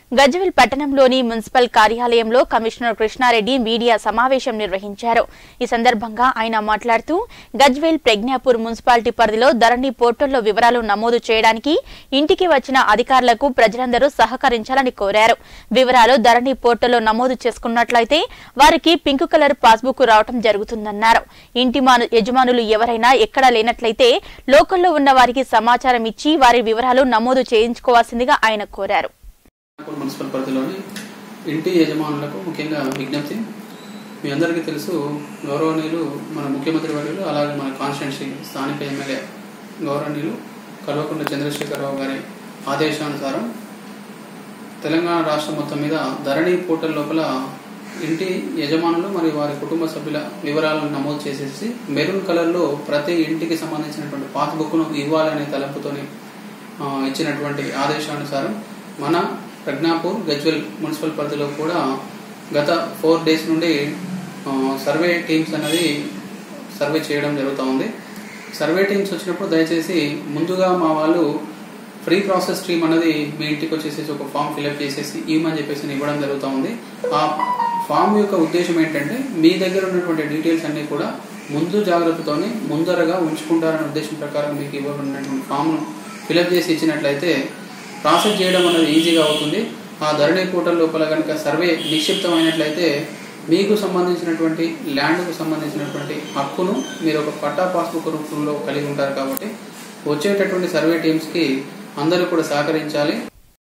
గజ్వెల్ పట్టణంలోని మున్సిపల్ కార్యాలయంలో commissioner Krishna Reddy media సమావేశం నిర్వహించారు ఈ సందర్భంగా ఆయన మాట్లాడుతూ గజ్వెల్ ప్రజ్ఞాపూర్ మున్సిపాలిటీ పరిధిలో ధరణి పోర్టల్లో వివరాలు నమోదు చేయడానికి ఇంటికి వచ్చిన అధికారులకు ప్రజలందరూ సహకరించాలని కోరారు వివరాలు ధరణి పోర్టల్లో నమోదు చేసుకున్నట్లయితే వారికి పింక్ కలర్ పాస్బుక్ రావడం జరుగుతుందన్నారు ఇంటి మాను- యజమానులు ఎవరైనా ఎక్కడా లేనట్లయితే లోకల్లో ఉన్న వారికి సమాచారం ఇచ్చి వారి వివరాలు నమోదు చేయించుకోవాల్సిందిగా ఆయన కోరారు నాగపూర్ మున్సిపల్ పరిధిలోని ఇంటి యజమానులకు ముఖ్యంగా విజ్ఞప్తి మీ అందరికీ తెలుసు గౌరవనీయులు మన ముఖ్యమంత్రి వర్యులు అలాగే మన కాన్స్టిట్యున్సీ స్థానిక ఎమ్మెల్యే గౌరవనీయులు కల్వకుంట్ల చంద్రశేఖరరావు గారి ఆదేశానుసారం తెలంగాణ రాష్ట్రం మొత్తం మీద ధరణి పోర్టల్ లోపల ఇంటి యజమానులు మరియు వారి కుటుంబ సభ్యుల వివరాలను నమోదు చేసేసి మెరూన్ కలర్లో ప్రతి ఇంటికి సంబంధించినటువంటి పాస్బుక్ను ఇవ్వాలనే తలంపుతోని ఆ, ఇచ్చినటువంటి ఆదేశానుసారం మన ప్రజ్ఞాపూర్ గజ్వెల్ మున్సిపల్ పరిధిలో కూడా గత ఫోర్ డేస్ నుండి ఆ, సర్వే టీమ్స్ అనేది సర్వే చేయడం జరుగుతూ ఉంది సర్వే టీమ్స్ వచ్చినప్పుడు దయచేసి ముందుగా మా వాళ్ళు ఫ్రీ ప్రాసెస్ టీమ్ అనేది మీ ఇంటికి వచ్చేసేసి ఒక ఫామ్ ఫిల్అప్ చేసేసి ఇవ్వమని చెప్పేసి ఇవ్వడం జరుగుతూ ఉంది ఆ ఫామ్ యొక్క ఉద్దేశం ఏంటంటే మీ దగ్గర ఉన్నటువంటి డీటెయిల్స్ అన్ని కూడా ముందు జాగ్రత్తతోనే ముందరగా ఉంచుకుంటారనే ఉద్దేశం ప్రకారం మీకు ఇవ్వబడినటువంటి ఫామ్ను ఫిలప్ చేసి ఇచ్చినట్లయితే ప్రాసెస్ చేయడం అనేది ఈజీగా అవుతుంది ఆ ధరణి పోర్టల్ లోపల కనుక సర్వే నిక్షిప్తమైనట్లయితే మీకు సంబంధించినటువంటి ల్యాండ్కు సంబంధించినటువంటి హక్కును మీరు ఒక పట్టా పాస్బుక్ రూపంలో కలిగి ఉంటారు కాబట్టి వచ్చేటటువంటి సర్వే టీమ్స్కి అందరూ కూడా సహకరించాలి